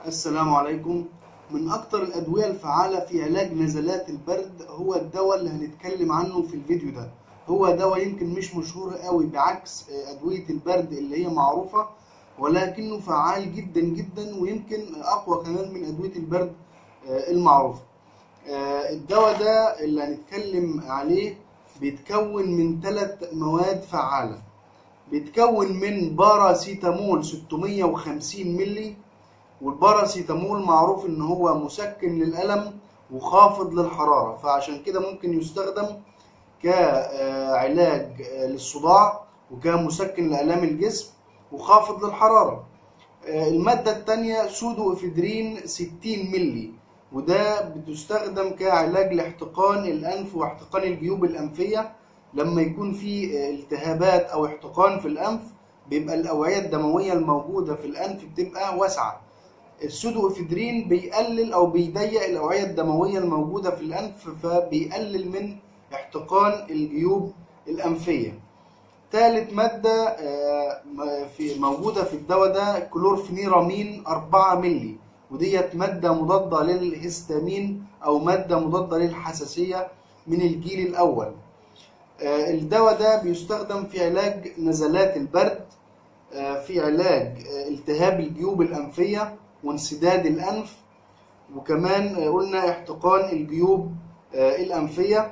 السلام عليكم من أكتر الأدوية الفعالة في علاج نزلات البرد هو الدواء اللي هنتكلم عنه في الفيديو ده هو دواء يمكن مش مشهور قوي بعكس أدوية البرد اللي هي معروفة ولكنه فعال جدا جدا ويمكن أقوى كمان من أدوية البرد المعروفة الدواء ده اللي هنتكلم عليه بيتكون من ثلاث مواد فعالة بيتكون من باراسيتامول 650 ملي والباراسيتامول معروف ان هو مسكن للألم وخافض للحرارة فعشان كده ممكن يستخدم كعلاج للصداع وكمسكن لآلام الجسم وخافض للحرارة المادة التانية سودو افيدرين 60 ملي وده بتستخدم كعلاج لاحتقان الأنف واحتقان الجيوب الأنفية لما يكون في التهابات أو احتقان في الأنف بيبقى الأوعية الدموية الموجودة في الأنف بتبقى واسعة السودو افيدرين بيقلل او بيضيق الاوعيه الدمويه الموجوده في الانف فبيقلل من احتقان الجيوب الانفيه ثالث ماده في موجوده في الدواء ده كلورفينيرامين 4 مللي وديت ماده مضاده للهستامين او ماده مضاده للحساسيه من الجيل الاول الدواء ده بيستخدم في علاج نزلات البرد في علاج التهاب الجيوب الانفيه وانسداد الأنف وكمان قلنا احتقان الجيوب الأنفية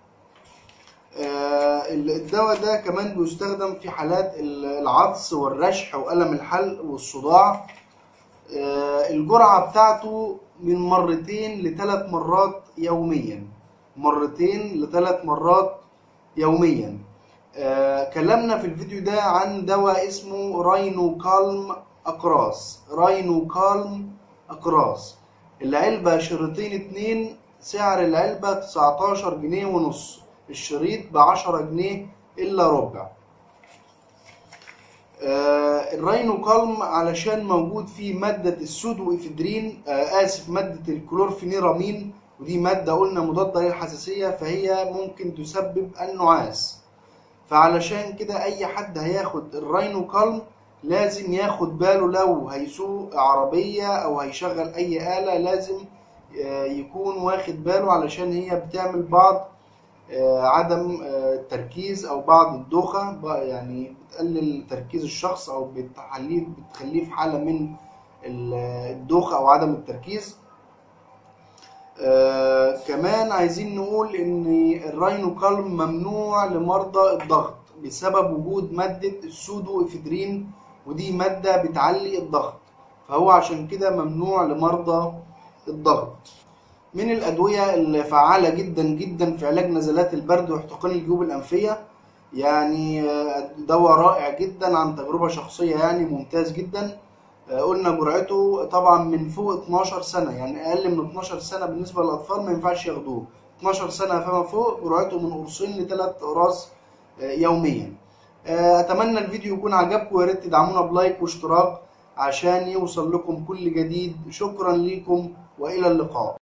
الدواء ده كمان بيستخدم في حالات العطس والرشح وألم الحلق والصداع الجرعة بتاعته من مرتين لثلاث مرات يوميا مرتين لثلاث مرات يوميا كلامنا في الفيديو ده عن دواء اسمه راينو كالم أقراص راينو كالم أقراص العلبة شريطين اتنين سعر العلبة 19 جنيه ونص الشريط بعشرة جنيه إلا ربع آه الراينو كالم علشان موجود فيه مادة السودو إفدرين آه آسف مادة الكلورفينيرامين ودي مادة قلنا مضادة للحساسية فهي ممكن تسبب النعاس فعلشان كده أي حد هياخد الراينو كالم لازم ياخد باله لو هيسوق عربية أو هيشغل أي آلة لازم يكون واخد باله علشان هي بتعمل بعض عدم التركيز أو بعض الدوخة يعني بتقلل تركيز الشخص أو بتخليه بتخليه في حالة من الدوخة أو عدم التركيز آه كمان عايزين نقول ان الراينو كالم ممنوع لمرضى الضغط بسبب وجود مادة السودو افيدرين ودي مادة بتعلي الضغط فهو عشان كده ممنوع لمرضى الضغط من الأدوية الفعالة جدا جدا في علاج نزلات البرد واحتقان الجيوب الأنفية يعني دواء رائع جدا عن تجربة شخصية يعني ممتاز جدا قلنا جرعته طبعا من فوق 12 سنة يعني أقل من 12 سنة بالنسبة للأطفال ما ينفعش ياخدوه 12 سنة فما فوق جرعته من قرصين لثلاث أقراص يوميا اتمنى الفيديو يكون عجبكم ويا ريت تدعمونا بلايك واشتراك عشان يوصل لكم كل جديد شكرا لكم والى اللقاء